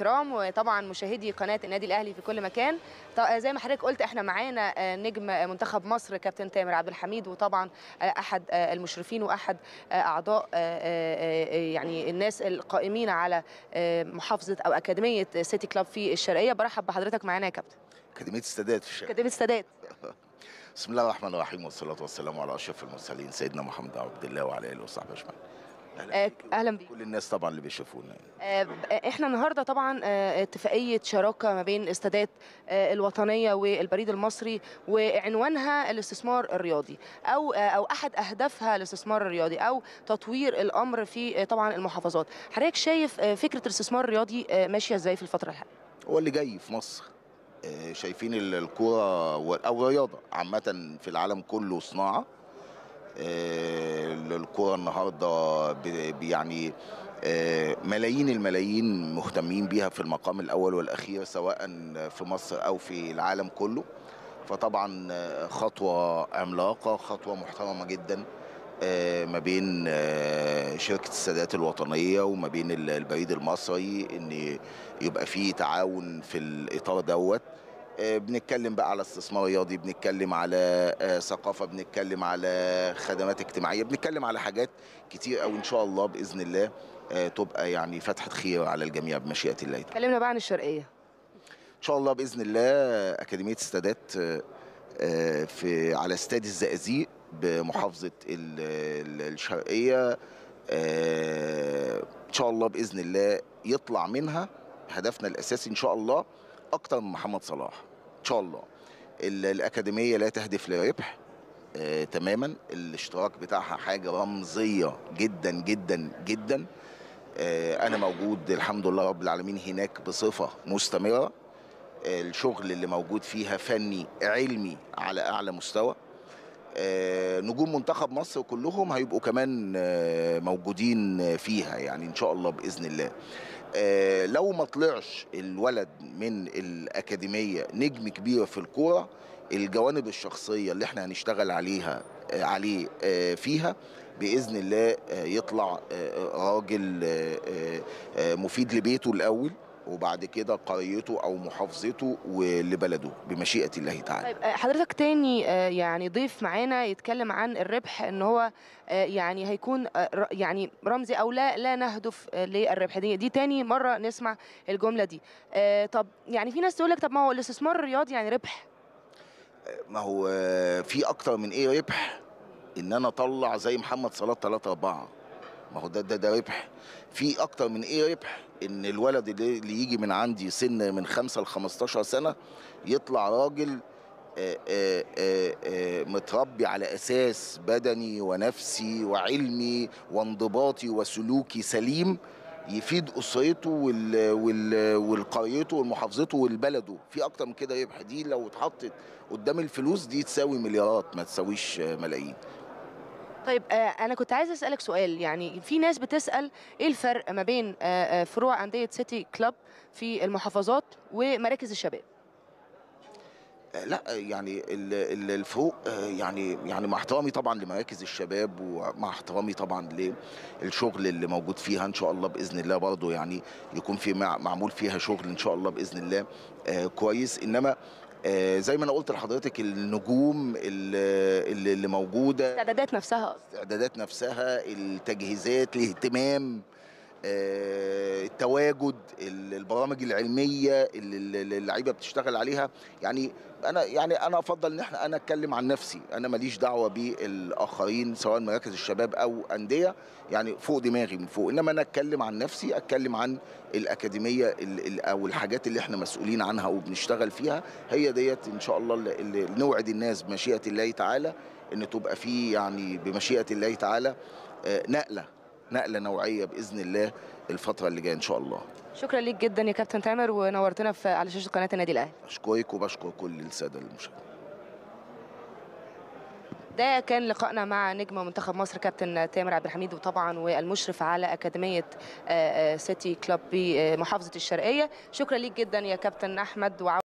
احترام وطبعا مشاهدي قناه النادي الاهلي في كل مكان طب زي ما حضرتك قلت احنا معانا نجم منتخب مصر كابتن تامر عبد الحميد وطبعا احد المشرفين واحد اعضاء يعني الناس القائمين على محافظه او اكاديميه سيتي كلاب في الشرقيه برحب بحضرتك معانا يا كابتن اكاديميه السادات في الشرقيه اكاديميه السادات بسم الله الرحمن الرحيم والصلاه والسلام على اشرف المرسلين سيدنا محمد عبد الله وعلى اله وصحبه اجمعين اهلا, أهلا بيك كل الناس طبعا اللي بيشوفونا احنا النهارده طبعا اتفاقيه شراكه ما بين استادات الوطنيه والبريد المصري وعنوانها الاستثمار الرياضي او او احد اهدافها الاستثمار الرياضي او تطوير الامر في طبعا المحافظات حضرتك شايف فكره الاستثمار الرياضي ماشيه ازاي في الفتره الحاليه هو اللي جاي في مصر شايفين الكوره او الرياضه عامه في العالم كله صناعه الكوره النهارده يعني ملايين الملايين مهتمين بيها في المقام الاول والاخير سواء في مصر او في العالم كله فطبعا خطوه عملاقه خطوه محترمه جدا ما بين شركه السادات الوطنيه وما بين البريد المصري ان يبقى في تعاون في الاطار دوت بنتكلم بقى على استثمار رياضي بنتكلم على ثقافه بنتكلم على خدمات اجتماعيه بنتكلم على حاجات كتير قوي ان شاء الله باذن الله تبقى يعني فتحه خير على الجميع بمشيئه الله اتكلمنا بقى عن الشرقيه ان شاء الله باذن الله اكاديميه السادات في على استاد الزقازيق بمحافظه الشرقيه ان شاء الله باذن الله يطلع منها هدفنا الاساسي ان شاء الله اكتر من محمد صلاح ان شاء الله الاكاديميه لا تهدف لربح آه تماما الاشتراك بتاعها حاجه رمزيه جدا جدا جدا آه انا موجود الحمد لله رب العالمين هناك بصفه مستمره آه الشغل اللي موجود فيها فني علمي على اعلى مستوى آه نجوم منتخب مصر كلهم هيبقوا كمان آه موجودين فيها يعني ان شاء الله باذن الله آه لو ما طلعش الولد من الأكاديمية نجم كبير في الكورة الجوانب الشخصية اللي احنا هنشتغل عليها آه عليه آه فيها بإذن الله يطلع راجل مفيد لبيته الأول وبعد كده قريته او محافظته ولبلده بمشيئه الله تعالى. طيب حضرتك تاني يعني ضيف معانا يتكلم عن الربح ان هو يعني هيكون يعني رمزي او لا لا نهدف للربح دي دي تاني مره نسمع الجمله دي. طب يعني في ناس تقول لك طب ما هو الاستثمار الرياضي يعني ربح. ما هو في اكتر من ايه ربح ان انا اطلع زي محمد صلاح 3 4 ما هو ده ده ده ربح في اكتر من ايه ربح ان الولد اللي, اللي يجي من عندي سن من 5 ل 15 سنه يطلع راجل آآ آآ آآ متربي على اساس بدني ونفسي وعلمي وانضباطي وسلوكي سليم يفيد اسرته وال وال والقريته ومحافظته والبلده في اكتر من كده ربح دي لو اتحطت قدام الفلوس دي تساوي مليارات ما تساويش ملايين طيب انا كنت عايز اسالك سؤال يعني في ناس بتسال ايه الفرق ما بين فروع انديه سيتي كلاب في المحافظات ومراكز الشباب لا يعني الفروق يعني يعني مع احترامي طبعا لمراكز الشباب ومع احترامي طبعا للشغل اللي موجود فيها ان شاء الله باذن الله برضه يعني يكون في معمول فيها شغل ان شاء الله باذن الله كويس انما آه زي ما انا قلت لحضرتك النجوم اللي, اللي موجوده الاستعدادات نفسها الاستعدادات نفسها التجهيزات الاهتمام آه التواجد البرامج العلميه اللي اللعيبه بتشتغل عليها يعني انا يعني انا افضل ان احنا انا اتكلم عن نفسي انا ماليش دعوه بالاخرين سواء مراكز الشباب او انديه يعني فوق دماغي من فوق انما انا اتكلم عن نفسي اتكلم عن الاكاديميه او الحاجات اللي احنا مسؤولين عنها وبنشتغل فيها هي ديت ان شاء الله اللي نوعد الناس بمشيئه الله تعالى ان تبقى في يعني بمشيئه الله تعالى نقله نقله نوعيه باذن الله الفتره اللي جايه ان شاء الله شكرا ليك جدا يا كابتن تامر ونورتنا في على شاشه قناه النادي الاهلي اشكرك وبشكر كل الساده المشاهدين ده كان لقائنا مع نجم منتخب مصر كابتن تامر عبد الحميد وطبعا والمشرف على اكاديميه سيتي كلوب بمحافظه الشرقيه شكرا ليك جدا يا كابتن احمد